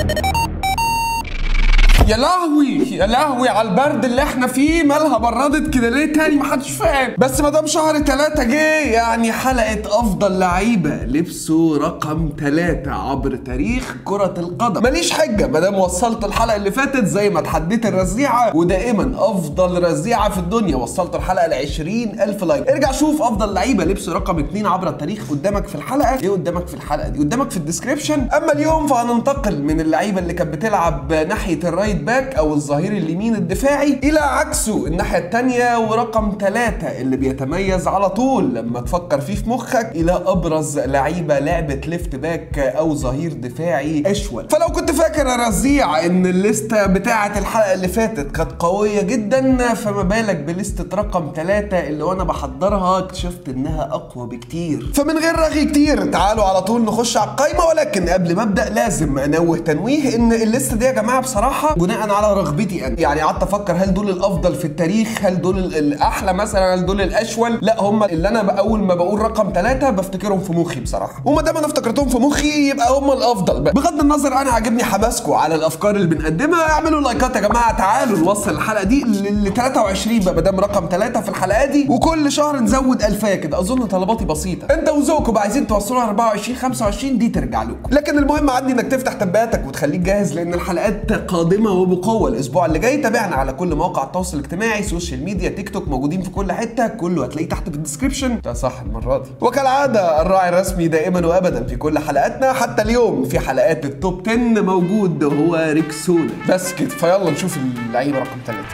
يا لهوي يا لهوي على البرد اللي احنا فيه مالها بردت كده ليه تاني محدش فاهم بس ما دام شهر تلاتة جه يعني حلقة افضل لعيبة لبسوا رقم تلاتة عبر تاريخ كرة القدم ماليش حجة ما دام وصلت الحلقة اللي فاتت زي ما اتحديت الرزيعة ودائما افضل رزيعة في الدنيا وصلت الحلقة ل 20000 لايك ارجع شوف افضل لعيبة لبسوا رقم اتنين عبر التاريخ قدامك في الحلقة ايه قدامك في الحلقة دي قدامك في الديسكريبشن اما اليوم فهننتقل من اللعيبة اللي كانت بتلعب ناحية الرايت باك او الظهير اليمين الدفاعي الى عكسه الناحيه الثانيه ورقم ثلاثة اللي بيتميز على طول لما تفكر فيه في مخك الى ابرز لعيبه لعبه ليفت باك او ظهير دفاعي اشول فلو كنت فاكر يا رزيع ان الليسته بتاعه الحلقه اللي فاتت كانت قويه جدا فما بالك بليسته رقم ثلاثة اللي وانا بحضرها اكتشفت انها اقوى بكتير فمن غير رغي كتير تعالوا على طول نخش على القايمه ولكن قبل ما ابدا لازم انوه تنويه ان الليسته دي يا جماعه بصراحه بناء على رغبتي انا يعني قعدت افكر هل دول الافضل في التاريخ هل دول ال- الاحلى مثلا هل دول الاشول لا هم اللي انا ب- اول ما بقول رقم ثلاثة بفتكرهم في مخي بصراحه وما دام انا افتكرتهم في مخي يبقى هم الافضل بقى. بغض النظر انا عاجبني حماسكم على الافكار اللي بنقدمها اعملوا لايكات يا جماعه تعالوا نوصل الحلقه دي ل 23 بقى ما دام رقم ثلاثة في الحلقه دي وكل شهر نزود الفايه كده اظن طلباتي بسيطه انت وذوقكم بقى عايزين توصلوا 24 25 دي ترجع لكم لكن المهم عندي انك تفتح تنبيهاتك وتخليك جاهز لان الحلقات قادمه وبقوه الاسبوع اللي جاي تابعنا على كل مواقع التواصل الاجتماعي سوشيال ميديا تيك توك موجودين في كل حته كله هتلاقيه تحت في الديسكربشن ده صح المره دي وكالعاده الراعي الرسمي دائما وابدا في كل حلقاتنا حتى اليوم في حلقات التوب 10 موجود هو ريكسونا بس كده فيلا نشوف اللعيبه رقم ثلاثة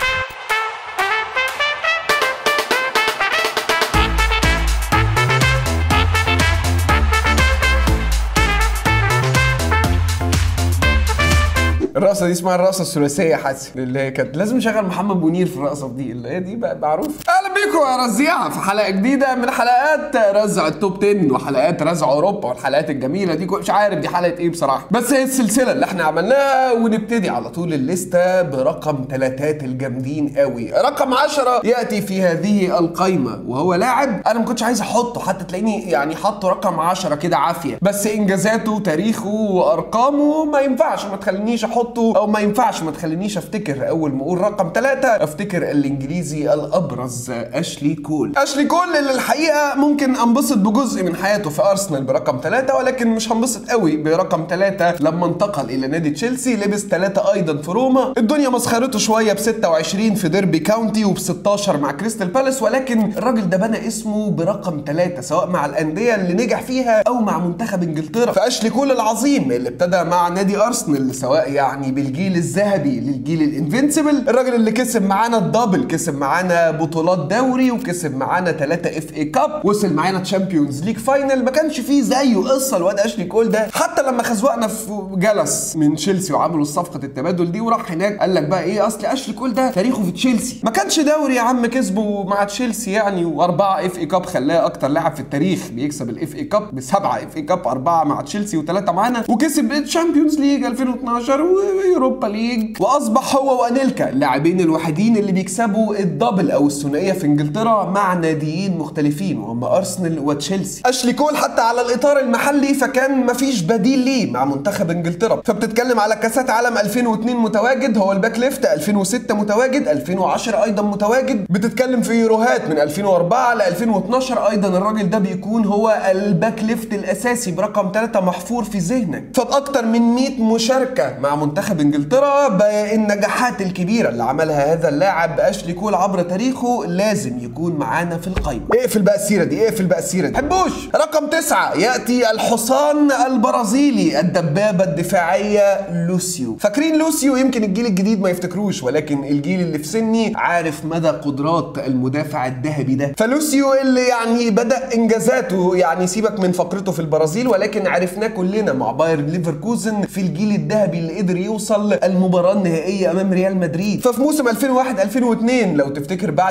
الرقصه دي اسمها الرقصه الثلاثيه حاسس اللي هي كانت لازم نشغل محمد منير في الرقصه دي اللي هي دي بقى معروف اهلا بيكم يا رزيعه في حلقه جديده من حلقات رزع التوب 10 وحلقات رزع اوروبا والحلقات الجميله دي مش عارف دي حلقه ايه بصراحه بس هي السلسله اللي احنا عملناها ونبتدي على طول الليسته برقم ثلاثات الجامدين قوي رقم 10 ياتي في هذه القايمه وهو لاعب انا ما كنتش عايز احطه حتى تلاقيني يعني حاطه رقم 10 كده عافيه بس انجازاته وتاريخه وارقامه ما ينفعش ما تخلينيش احطه او ما ينفعش ما تخلينيش افتكر اول ما اقول رقم ثلاثة افتكر الانجليزي الابرز اشلي كول اشلي كول اللي الحقيقه ممكن انبسط بجزء من حياته في ارسنال برقم ثلاثة ولكن مش هنبسط قوي برقم ثلاثة لما انتقل الى نادي تشيلسي لبس ثلاثة ايضا في روما الدنيا مسخرته شويه ب 26 في ديربي كاونتي وب 16 مع كريستال بالاس ولكن الراجل ده بنى اسمه برقم ثلاثة سواء مع الانديه اللي نجح فيها او مع منتخب انجلترا فاشلي كول العظيم اللي ابتدى مع نادي ارسنال سواء يعني بالجيل الذهبي للجيل الانفنسبل الراجل اللي كسب معانا الدبل كسب معانا بطولات دوري وكسب معانا 3 اف اي كاب وصل معانا تشامبيونز ليج فاينل ما كانش فيه زيه قصه الواد اشلي كول ده حتى لما خزوقنا في جلس من تشيلسي وعملوا صفقه التبادل دي وراح هناك قال لك بقى ايه اصل اشلي كول ده تاريخه في تشيلسي ما كانش دوري يا عم كسبه مع تشيلسي يعني واربعه اف اي كاب خلاه اكتر لاعب في التاريخ بيكسب الاف اي كاب بسبعه اف اي كاب اربعه مع تشيلسي وثلاثه معانا وكسب الشامبيونز ليج 2012 ويوروبا ليج واصبح هو وانيلكا اللاعبين الوحيدين اللي بيكسبوا الدبل او الثنائيه في انجلترا مع ناديين مختلفين وهم ارسنال وتشيلسي اشلي كول حتى على الاطار المحلي فكان مفيش بديل ليه مع منتخب انجلترا فبتتكلم على كاسات عالم 2002 متواجد هو الباك ليفت 2006 متواجد 2010 ايضا متواجد بتتكلم في يوروهات من 2004 ل 2012 ايضا الراجل ده بيكون هو الباك ليفت الاساسي برقم 3 محفور في ذهنك فباكتر من 100 مشاركه مع منتخب انجلترا بالنجاحات الكبيره اللي عملها هذا اللاعب اشلي كول عبر تاريخه لازم يكون معانا في القائمه اقفل بقى السيره دي اقفل بقى السيره دي حبوش رقم تسعة ياتي الحصان البرازيلي الدبابه الدفاعيه لوسيو فاكرين لوسيو يمكن الجيل الجديد ما يفتكروش ولكن الجيل اللي في سني عارف مدى قدرات المدافع الذهبي ده فلوسيو اللي يعني بدا انجازاته يعني سيبك من فقرته في البرازيل ولكن عرفناه كلنا مع بايرن ليفركوزن في الجيل الذهبي اللي قدر يوصل المباراه النهائيه امام ريال مدريد ففي موسم 2001 2002 لو تفتكر بعد الريمونتادا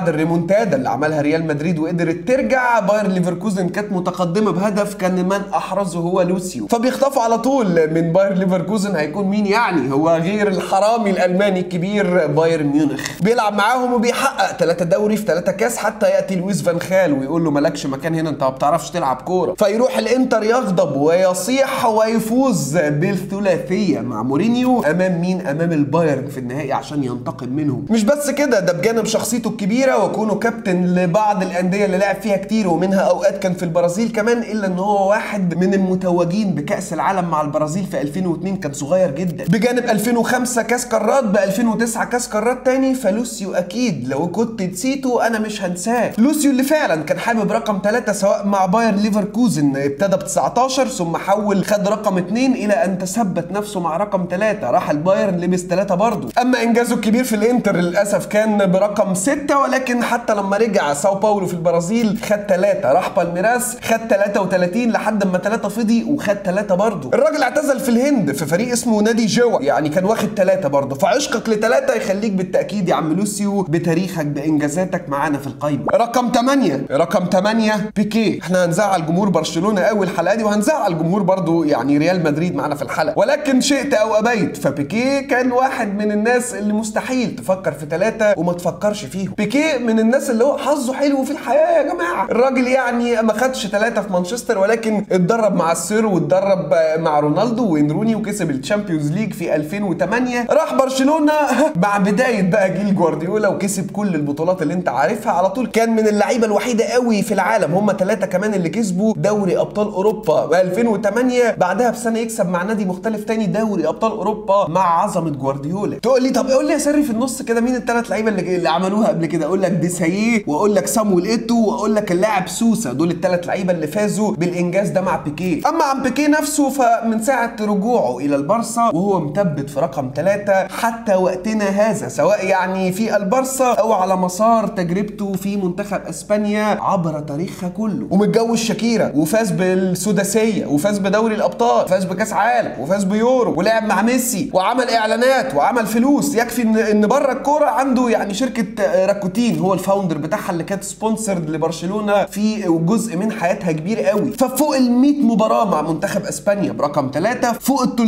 الريمونتادا اللي عملها ريال مدريد وقدرت ترجع باير ليفركوزن كانت متقدمه بهدف كان من احرزه هو لوسيو فبيخطفوا على طول من باير ليفركوزن هيكون مين يعني هو غير الحرامي الالماني الكبير بايرن ميونخ بيلعب معاهم وبيحقق ثلاثة دوري في ثلاثة كاس حتى ياتي لويس فان خال ويقول له مالكش مكان هنا انت ما بتعرفش تلعب كوره فيروح الانتر يغضب ويصيح ويفوز بالثلاثيه مع مورينيو امام مين امام البايرن في النهائي عشان ينتقم منهم مش بس كده ده بجانب شخصيته الكبيره وكونه كابتن لبعض الانديه اللي لعب فيها كتير ومنها اوقات كان في البرازيل كمان الا ان هو واحد من المتوجين بكاس العالم مع البرازيل في 2002 كان صغير جدا بجانب 2005 كاس قارات ب 2009 كاس قارات تاني فلوسيو اكيد لو كنت نسيته انا مش هنساه لوسيو اللي فعلا كان حابب رقم ثلاثة سواء مع باير ليفركوزن ابتدى ب 19 ثم حول خد رقم اثنين الى ان تثبت نفسه مع رقم ثلاثة راح البايرن لبس ثلاثة برضه اما انجازه الكبير في الانتر للاسف كان برقم ستة ولكن حتى لما رجع ساو باولو في البرازيل خد ثلاثة راح بالميراس خد 33 لحد ما ثلاثة فضي وخد ثلاثة برضه الراجل اعتزل في الهند في فريق اسمه نادي جوا يعني كان واخد ثلاثة برضه فعشقك لثلاثة يخليك بالتأكيد يا عم لوسيو بتاريخك بإنجازاتك معانا في القايمة رقم 8 رقم 8 بيكي احنا هنزعل جمهور برشلونة قوي الحلقة دي وهنزعل جمهور برضه يعني ريال مدريد معانا في الحلقة ولكن شئت أو أبيت فبيكي كان واحد من الناس اللي مستحيل تفكر في ثلاثة وما تفكرش فيهم بيكي من الناس اللي هو حظه حلو في الحياة يا جماعة الراجل يعني ما خدش ثلاثة في مانشستر ولكن اتدرب مع السير واتدرب مع رونالدو وين روني وكسب الشامبيونز ليج في 2008 راح برشلونة مع بداية بقى جيل جوارديولا وكسب كل البطولات اللي انت عارفها على طول كان من اللعيبة الوحيدة قوي في العالم هم ثلاثة كمان اللي كسبوا دوري أبطال أوروبا ب 2008 بعدها بسنة يكسب مع نادي مختلف تاني دوري أبطال أوروبا مع عظمة جوارديولا تقول لي طب قول لي يا سري في النص كده مين الثلاث لعيبة اللي, اللي عملوها قبل كده اقول لك ديساييه واقول لك سامويل ايتو واقول لك اللاعب سوسا دول الثلاث لعيبة اللي فازوا بالإنجاز ده مع بيكيه أما عن بيكيه نفسه فمن ساعة رجوعه إلى البارسا وهو مثبت في رقم ثلاثة حتى وقتنا هذا سواء يعني في البارسا أو على مسار تجربته في منتخب اسبانيا عبر تاريخها كله ومتجوز شاكيرا وفاز بالسداسيه وفاز بدوري الابطال فاز بكاس عالم وفاز بيورو ولعب مع ميسي وعمل اعلانات وعمل فلوس يكفي ان ان بره الكوره عنده يعني شركه راكوتين هو الفاوندر بتاعها اللي كانت سبونسرد لبرشلونه في جزء من حياتها كبير قوي ففوق ال 100 مباراه مع منتخب اسبانيا برقم ثلاثة فوق ال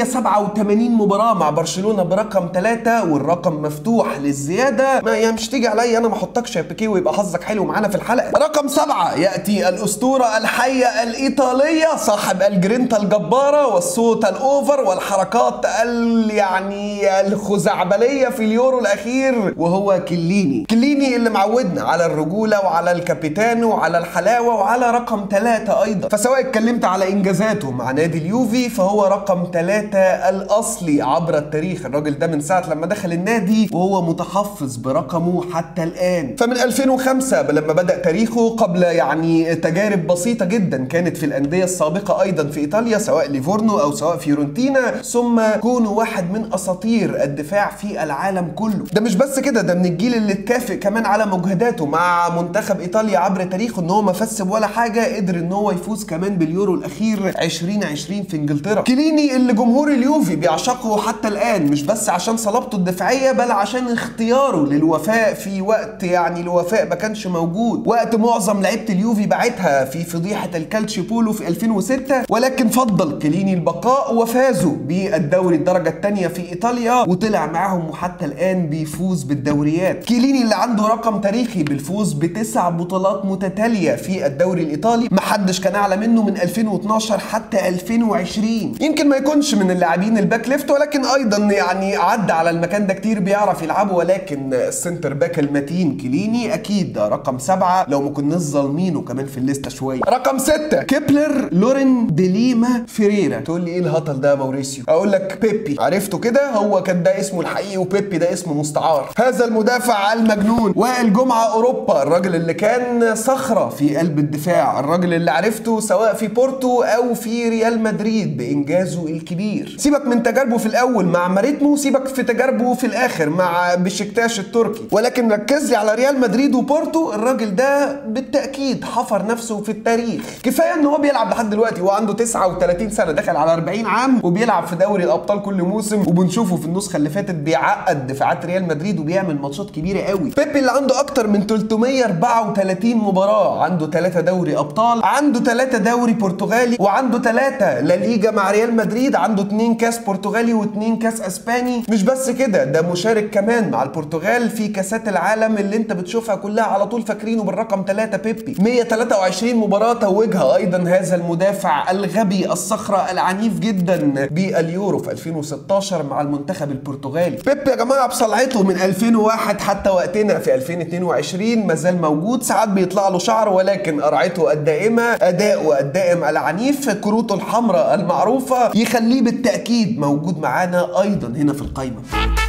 387 مباراه مع برشلونه برقم ثلاثة والرقم مفتوح للزياده ما يعني مش تيجي عليا انا ما احطكش يا بيكي ويبقى حظك حلو معانا في الحلقه رقم سبعة ياتي الاسطوره الحيه الايطاليه صاحب الجرينتا الجباره والصوت الاوفر والحركات ال يعني الخزعبليه في اليورو الاخير وهو كليني كليني اللي معودنا على الرجوله وعلى الكابيتانو وعلى الحلاوه وعلى رقم ثلاثة ايضا فسواء اتكلمت على انجازاته مع نادي اليوفي فهو رقم ثلاثة الاصلي عبر التاريخ الراجل ده من ساعه لما دخل النادي وهو متحفظ برقمه حتى الان فمن 2005 لما بدا تاريخه قبل يعني تجارب بسيطه جدا كانت في الانديه السابقه ايضا في ايطاليا سواء ليفورنو او سواء فيورنتينا ثم كونه واحد من اساطير الدفاع في العالم كله ده مش بس كده ده من الجيل اللي اتكافئ كمان على مجهوداته مع منتخب ايطاليا عبر تاريخه ان هو ما فاز ولا حاجه قدر ان هو يفوز كمان باليورو الاخير 2020 في انجلترا كليني اللي جمهور اليوفي بيعشقه حتى الان مش بس عشان صلابته الدفاعيه بل عشان اختياره للوفاء في وقت يعني الوفاء ما كانش موجود وقت معظم لعيبه اليوفي بعتها في فضيحه الكالتشي بولو في 2006 ولكن فضل كليني البقاء وفازوا بالدوري الدرجه الثانيه في ايطاليا وطلع معاهم وحتى الان بيفوز بالدوريات كليني اللي عنده رقم تاريخي بالفوز بتسع بطولات متتاليه في الدوري الايطالي محدش كان اعلى منه من 2012 حتى 2020 يمكن ما يكونش من اللاعبين الباك ليفت ولكن ايضا يعني عدى على المكان ده كتير بيعرف يلعبه ولكن السنتر باك المتين كليني اكيد ده رقم سبعة لو ما كناش ظالمينه كمان في الليسته شويه رقم ستة كيبلر لورين ديليما فيريرا تقول لي ايه الهطل ده يا موريسيو اقول لك بيبي عرفته كده هو كان ده اسمه الحقيقي وبيبي ده اسمه مستعار هذا المدافع المجنون وائل جمعه اوروبا الراجل اللي كان صخره في قلب الدفاع الراجل اللي عرفته سواء في بورتو او في ريال مدريد بانجازه الكبير سيبك من تجاربه في الاول مع ماريتمو سيبك في تجاربه في الاخر مع بشكتاش التركي ولكن ركز لي على ريال مدريد وبورتو الراجل ده بالتاكيد حفر نفسه في التاريخ كفايه ان هو بيلعب لحد دلوقتي هو عنده 39 سنه داخل على 40 عام وبيلعب في دوري الابطال كل موسم وبنشوفه في النسخه اللي فاتت بيعقد دفاعات ريال مدريد وبيعمل ماتشات كبيره قوي بيبي اللي عنده عنده اكتر من 334 مباراه عنده 3 دوري ابطال عنده 3 دوري برتغالي وعنده 3 لا ليجا مع ريال مدريد عنده 2 كاس برتغالي و2 كاس اسباني مش بس كده ده مشارك كمان مع البرتغال في كاسات العالم اللي انت بتشوفها كلها على طول فاكرينه بالرقم 3 بيبي 123 مباراه توجها ايضا هذا المدافع الغبي الصخره العنيف جدا باليورو في 2016 مع المنتخب البرتغالي بيب يا جماعه بصلعته من 2001 حتى وقتنا في 2022 ما زال موجود ساعات بيطلع له شعر ولكن قرعته الدائمه اداؤه الدائم العنيف كروته الحمراء المعروفه يخليه بالتاكيد موجود معانا ايضا هنا في القائمه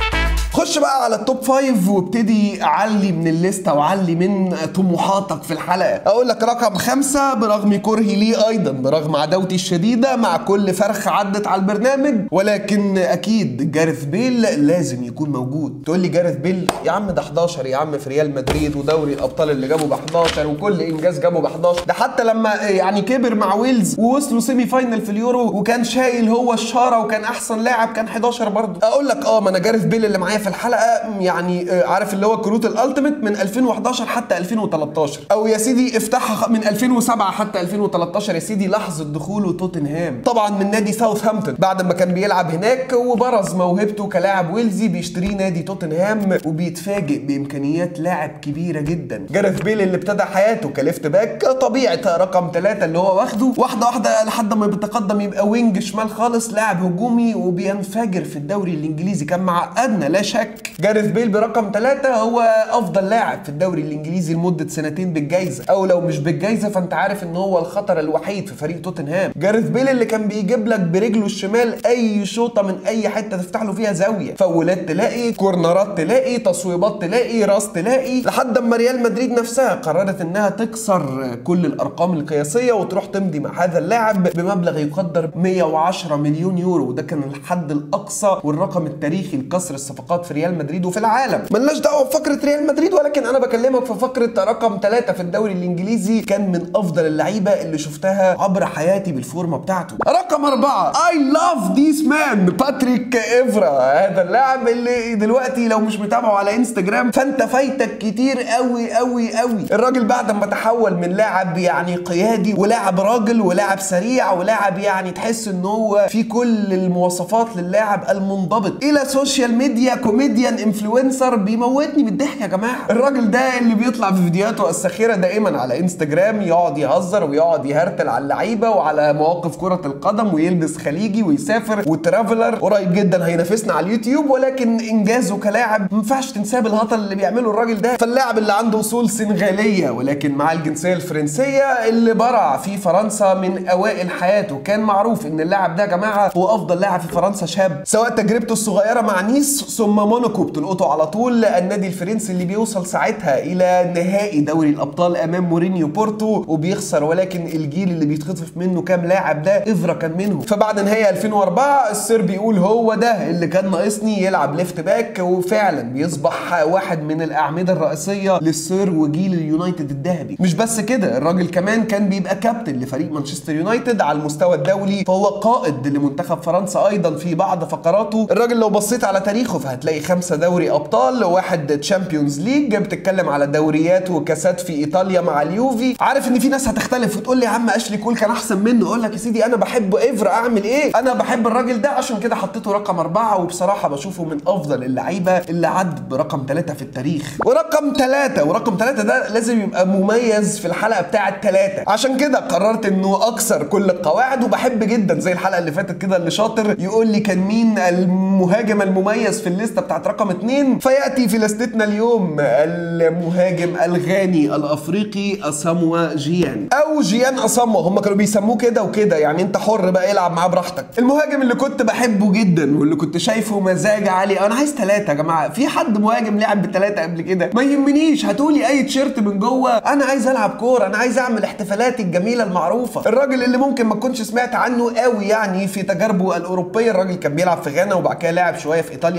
خش بقى على التوب فايف وابتدي اعلي من الليسته واعلي من طموحاتك في الحلقه اقول لك رقم خمسة برغم كرهي ليه ايضا برغم عداوتي الشديده مع كل فرخه عدت على البرنامج ولكن اكيد جارث بيل لازم يكون موجود تقول لي جارث بيل يا عم ده 11 يا عم في ريال مدريد ودوري الابطال اللي جابه ب 11 وكل انجاز جابه ب 11 ده حتى لما يعني كبر مع ويلز ووصلوا سيمي فاينل في اليورو وكان شايل هو الشاره وكان احسن لاعب كان 11 برضه اقول لك اه ما انا جارث بيل اللي معايا في الحلقه يعني عارف اللي هو كروت الالتيميت من 2011 حتى 2013 او يا سيدي افتحها من 2007 حتى 2013 يا سيدي لحظه دخوله توتنهام طبعا من نادي ساوثهامبتون بعد ما كان بيلعب هناك وبرز موهبته كلاعب ويلزي بيشتريه نادي توتنهام وبيتفاجئ بامكانيات لاعب كبيره جدا جارث بيل اللي ابتدى حياته كليفت باك طبيعه رقم ثلاثة اللي هو واخده واحده واحده لحد ما بيتقدم يبقى وينج شمال خالص لاعب هجومي وبينفجر في الدوري الانجليزي كان معقدنا لا شك جارث بيل برقم ثلاثة هو افضل لاعب في الدوري الانجليزي لمده سنتين بالجائزه او لو مش بالجائزه فانت عارف ان هو الخطر الوحيد في فريق توتنهام جارث بيل اللي كان بيجيب لك برجله الشمال اي شوطه من اي حته تفتح له فيها زاويه فاولات تلاقي كورنرات تلاقي تصويبات تلاقي راس تلاقي لحد اما ريال مدريد نفسها قررت انها تكسر كل الارقام القياسيه وتروح تمضي مع هذا اللاعب بمبلغ يقدر 110 مليون يورو وده كان الحد الاقصى والرقم التاريخي لكسر الصفقات في ريال مدريد وفي العالم ملناش دعوه بفقره ريال مدريد ولكن انا بكلمك في فقره رقم ثلاثة في الدوري الانجليزي كان من افضل اللعيبه اللي شفتها عبر حياتي بالفورمه بتاعته رقم أربعة اي لاف ذيس مان باتريك ايفرا هذا اللاعب اللي دلوقتي لو مش متابعه على انستجرام فانت فايتك كتير قوي قوي قوي الراجل بعد ما تحول من لاعب يعني قيادي ولاعب راجل ولاعب سريع ولاعب يعني تحس ان هو في كل المواصفات للاعب المنضبط الى سوشيال ميديا كوميديان انفلونسر بيموتني من الضحك يا جماعه الراجل ده اللي بيطلع في فيديوهاته الساخره دائما على انستجرام يقعد يهزر ويقعد يهرتل على اللعيبه وعلى مواقف كره القدم ويلبس خليجي ويسافر وترافلر قريب جدا هينافسنا على اليوتيوب ولكن انجازه كلاعب ما ينفعش تنساه بالهطل اللي بيعمله الراجل ده فاللاعب اللي عنده اصول سنغاليه ولكن مع الجنسيه الفرنسيه اللي برع في فرنسا من اوائل حياته كان معروف ان اللاعب ده يا جماعه هو افضل لاعب في فرنسا شاب سواء تجربته الصغيره مع نيس ثم موناكو بتلقطه على طول النادي الفرنسي اللي بيوصل ساعتها الى نهائي دوري الابطال امام مورينيو بورتو وبيخسر ولكن الجيل اللي بيتخطف منه كام لاعب ده افرا كان منهم فبعد نهائي 2004 السير بيقول هو ده اللي كان ناقصني يلعب ليفت باك وفعلا بيصبح واحد من الاعمده الرئيسيه للسير وجيل اليونايتد الذهبي مش بس كده الراجل كمان كان بيبقى كابتن لفريق مانشستر يونايتد على المستوى الدولي فهو قائد لمنتخب فرنسا ايضا في بعض فقراته الراجل لو بصيت على تاريخه فهتلاقي خمسه دوري ابطال واحد تشامبيونز ليج بتتكلم على دوريات وكاسات في ايطاليا مع اليوفي عارف ان في ناس هتختلف وتقول لي يا عم اشلي كول كان احسن منه اقول لك يا سيدي انا بحب ايفرا اعمل ايه انا بحب الراجل ده عشان كده حطيته رقم أربعة وبصراحة بشوفه من أفضل اللعيبة اللي عد برقم ثلاثة في التاريخ ورقم ثلاثة ورقم ثلاثة ده لازم يبقى مميز في الحلقة بتاعة ثلاثة عشان كده قررت إنه أكسر كل القواعد وبحب جدا زي الحلقة اللي فاتت كده اللي شاطر يقول لي كان مين المهاجم المميز في الليستة بتاعة رقم اثنين فيأتي في لستنا اليوم المهاجم الغاني الأفريقي أساموا جيان أو جيان أساموا هم كانوا بيسموه كده وكده يعني أنت حر بقى العب معاه براحتك المهاجم اللي كنت بحبه جدا واللي كنت شايفه مزاج عالي انا عايز ثلاثه يا جماعه في حد مهاجم لعب بثلاثه قبل كده ما يهمنيش هاتولي اي تيشيرت من جوه انا عايز العب كوره انا عايز اعمل احتفالاتي الجميله المعروفه الراجل اللي ممكن ما تكونش سمعت عنه قوي يعني في تجاربه الاوروبيه الراجل كان بيلعب في غانا وبعد كده لعب شويه في ايطاليا في اودونيزي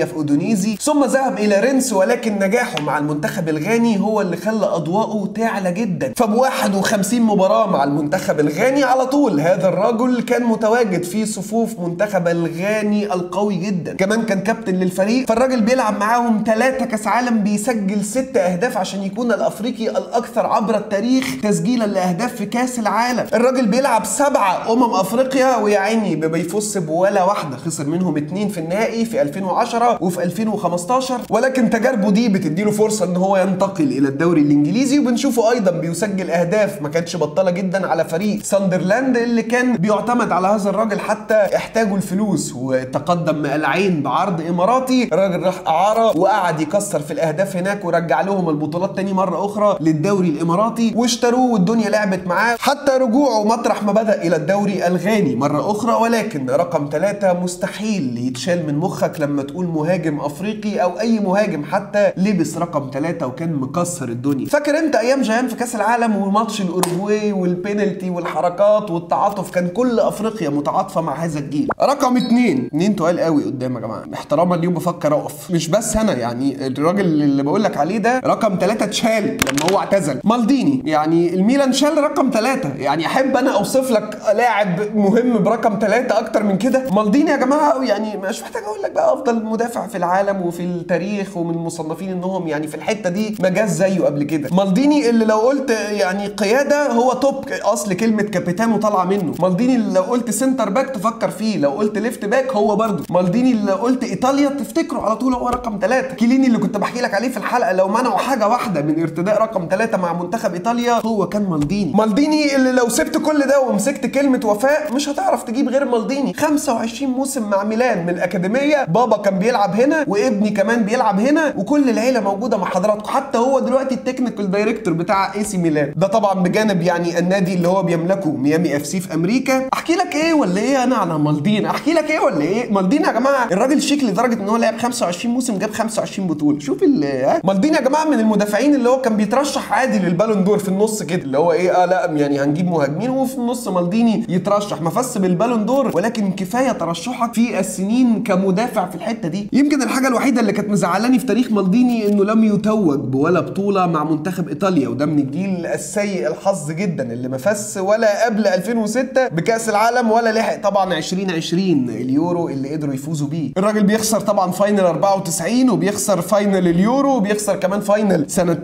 الاندونيسي ثم ذهب الى رينس ولكن نجاحه مع المنتخب الغاني هو اللي خلى اضواءه تعلى جدا فب 51 مباراه مع المنتخب الغاني على طول هذا الرجل كان متواجد في صفوف منتخب الغاني القوي جدا كمان كان كابتن للفريق فالراجل بيلعب معاهم ثلاثة كاس عالم بيسجل ست اهداف عشان يكون الافريقي الاكثر عبر التاريخ تسجيلا لاهداف في كاس العالم الراجل بيلعب سبعة امم افريقيا ويا عيني ما بيفوز بولا واحده خسر منهم اتنين في النهائي في 2010 وفي 2015 ولكن تجاربه دي بتديله فرصه ان هو ينتقل الى الدوري الانجليزي وبنشوفه ايضا بيسجل اهداف ما كانتش بطاله جدا على فريق ساندرلاند اللي كان بيعتمد على هذا الراجل حتى احتاجوا الفلوس وتقدم العين بعرض اماراتي الراجل راح اعاره وقعد يكسر في الاهداف هناك ورجع لهم البطولات تاني مره اخرى للدوري الاماراتي واشتروه والدنيا لعبت معاه حتى رجوعه مطرح ما بدا الى الدوري الغاني مره اخرى ولكن رقم ثلاثة مستحيل يتشال من مخك لما تقول مهاجم افريقي او اي مهاجم حتى لبس رقم ثلاثة وكان مكسر الدنيا فاكر انت ايام جيان في كاس العالم وماتش الاوروجواي والبينالتي والحركات والتعاطف كان كل افريقيا متعاطفه مع هذا الجيل رقم اثنين اتنين تقال قوي قدام يا جماعه احتراما ليهم بفكر اقف مش بس انا يعني الراجل اللي بقول لك عليه ده رقم ثلاثة اتشال لما هو اعتزل مالديني يعني الميلان شال رقم ثلاثة يعني احب انا اوصف لك لاعب مهم برقم ثلاثة اكتر من كده مالديني يا جماعه يعني مش محتاج اقول لك بقى افضل مدافع في العالم وفي التاريخ ومن المصنفين انهم يعني في الحته دي ما جاش زيه قبل كده مالديني اللي لو قلت يعني قياده هو توب اصل كلمه كابيتانو طالعه منه مالديني اللي لو قلت سنتر باك تفكر فيه لو قلت ليفت باك هو برده مالديني اللي قلت ايطاليا تفتكره على طول هو رقم ثلاثة كيليني اللي كنت بحكي لك عليه في الحلقه لو منعوا حاجه واحده من ارتداء رقم ثلاثة مع منتخب ايطاليا هو كان مالديني مالديني اللي لو سبت كل ده ومسكت كلمه وفاء مش هتعرف تجيب غير مالديني 25 موسم مع ميلان من الاكاديميه بابا كان بيلعب هنا وابني كمان بيلعب هنا وكل العيله موجوده مع حضراتكم حتى هو دلوقتي التكنيكال دايركتور بتاع اي سي ميلان ده طبعا بجانب يعني النادي اللي هو بيملكه ميامي اف سي في امريكا احكي لك ايه ولا ايه انا على مالديني احكي لك ايه ولا ايه مالديني يا جماعه الراجل شيك لدرجه ان هو لعب 25 موسم جاب 25 بطوله شوف ال مالديني يا جماعه من المدافعين اللي هو كان بيترشح عادي للبالون دور في النص كده اللي هو ايه اه لا يعني هنجيب مهاجمين وفي النص مالديني يترشح ما فاز بالبالون دور ولكن كفايه ترشحك في السنين كمدافع في الحته دي يمكن الحاجه الوحيده اللي كانت مزعلاني في تاريخ مالديني انه لم يتوج بولا بطوله مع منتخب ايطاليا وده من الجيل السيء الحظ جدا اللي ما فاز ولا قبل 2006 بكاس العالم ولا لحق طبعا 2020 اليورو اللي قدروا يفوزوا بيه الراجل بيخسر طبعا فاينل 94 وبيخسر فاينل اليورو وبيخسر كمان فاينل سنه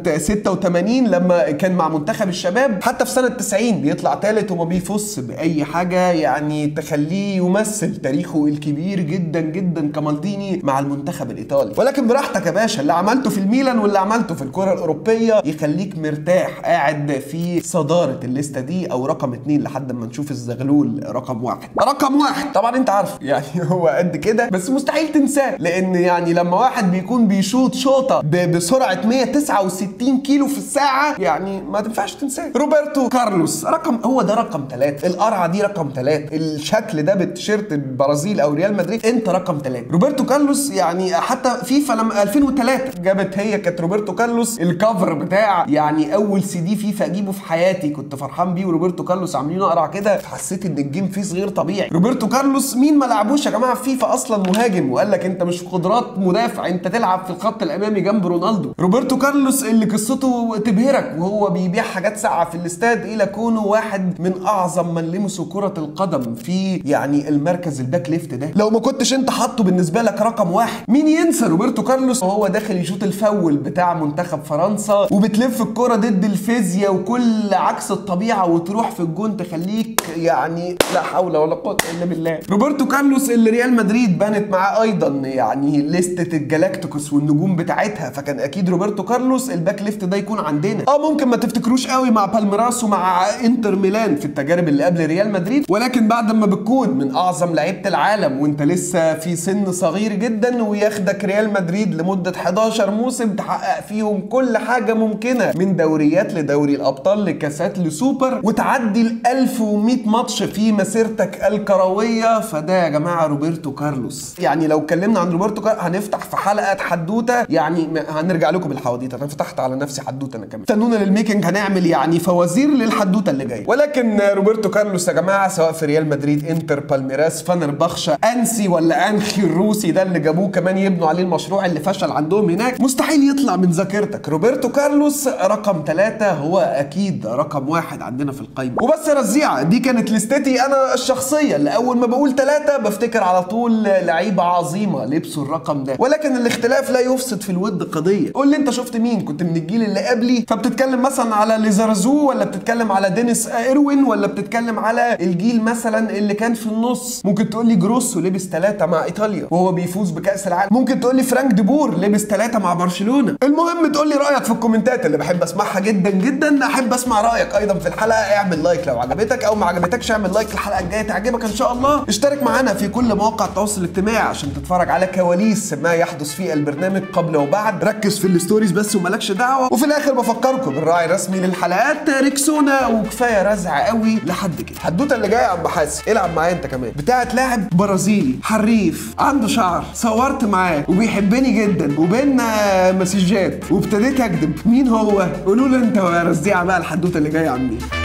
86 لما كان مع منتخب الشباب حتى في سنه 90 بيطلع ثالث وما بيفوز باي حاجه يعني تخليه يمثل تاريخه الكبير جدا جدا كمالديني مع المنتخب الايطالي ولكن براحتك يا باشا اللي عملته في الميلان واللي عملته في الكره الاوروبيه يخليك مرتاح قاعد في صداره الليسته دي او رقم اتنين لحد ما نشوف الزغلول رقم واحد رقم واحد طبعا انت عارف يعني هو قد كده بس مستحيل تنساه لان يعني لما واحد بيكون بيشوط شوطه ب- بسرعه 169 كيلو في الساعه يعني ما تنفعش تنساه روبرتو كارلوس رقم هو ده رقم ثلاثة القرعه دي رقم ثلاثة الشكل ده بالتيشيرت البرازيل او ريال مدريد انت رقم ثلاثة روبرتو كارلوس يعني حتى فيفا لما 2003 جابت هي كانت روبرتو كارلوس الكفر بتاع يعني اول سي دي فيفا اجيبه في حياتي كنت فرحان بيه وروبرتو كارلوس عاملينه قرع كده حسيت ان الجيم فيه غير طبيعي روبرتو كارلوس مين ما لعبوش يا جماعه في فيفا اصلا مهاجم وقال لك انت مش في قدرات مدافع انت تلعب في الخط الامامي جنب رونالدو روبرتو كارلوس اللي قصته تبهرك وهو بيبيع حاجات ساقعه في الاستاد الى كونه واحد من اعظم من لمسوا كره القدم في يعني المركز الباك ليفت ده لو ما كنتش انت حاطه بالنسبه لك رقم واحد مين ينسى روبرتو كارلوس وهو داخل يشوط الفول بتاع منتخب فرنسا وبتلف الكره ضد الفيزياء وكل عكس الطبيعه وتروح في الجون تخليك يعني لا حول ولا قوه الا بالله روبرتو كارلوس اللي ريال مدريد بنت معاه ايضا يعني لستة الجلاكتيكوس والنجوم بتاعتها فكان اكيد روبرتو كارلوس الباك ليفت ده يكون عندنا اه ممكن ما تفتكروش قوي مع بالميراس ومع انتر ميلان في التجارب اللي قبل ريال مدريد ولكن بعد ما بتكون من اعظم لعيبه العالم وانت لسه في سن صغير جدا وياخدك ريال مدريد لمده 11 موسم تحقق فيهم كل حاجه ممكنه من دوريات لدوري الابطال لكاسات لسوبر وتعدي ال 1100 ماتش في مسيرتك الكرويه فده يا جماعه روبرتو كارلوس يعني لو اتكلمنا عن روبرتو كارلوس هنفتح في حلقه حدوته يعني ما- هنرجع لكم بالحواديت انا فتحت على نفسي حدوته انا كمان استنونا للميكنج هنعمل يعني فوازير للحدوته اللي جايه ولكن روبرتو كارلوس يا جماعه سواء في ريال مدريد انتر بالميراس فنربخشة انسي ولا انخي الروسي ده اللي جابوه كمان عشان يبنوا عليه المشروع اللي فشل عندهم هناك مستحيل يطلع من ذاكرتك روبرتو كارلوس رقم ثلاثة هو اكيد رقم واحد عندنا في القايمه وبس يا رزيعه دي كانت لستتي انا الشخصيه اللي اول ما بقول ثلاثة بفتكر على طول لعيبه عظيمه لبسوا الرقم ده ولكن الاختلاف لا يفسد في الود قضيه قول لي انت شفت مين كنت من الجيل اللي قبلي فبتتكلم مثلا على ليزارزو ولا بتتكلم على دينيس ايروين ولا بتتكلم على الجيل مثلا اللي كان في النص ممكن تقول لي جروسو لبس ثلاثة مع ايطاليا وهو بيفوز بكاس العالم ممكن تقول لي فرانك ديبور لبس ثلاثة مع برشلونه المهم تقول لي رايك في الكومنتات اللي بحب اسمعها جدا جدا احب اسمع رايك ايضا في الحلقه اعمل لايك لو عجبتك او ما عجبتكش اعمل لايك الحلقه الجايه تعجبك ان شاء الله اشترك معانا في كل مواقع التواصل الاجتماعي عشان تتفرج على كواليس ما يحدث في البرنامج قبل وبعد ركز في الستوريز بس ومالكش دعوه وفي الاخر بفكركم بالراعي الرسمي للحلقات ريكسونا وكفايه رزع قوي لحد كده الحدوته اللي جايه يا عم حاسس العب معايا انت كمان بتاعت لاعب برازيلي حريف عنده شعر صورت معاه وبيحبني جدا وبينا مسجات وابتديت اكذب مين هو قولوا له انت يا رزيعه بقى الحدوته اللي جايه عن مين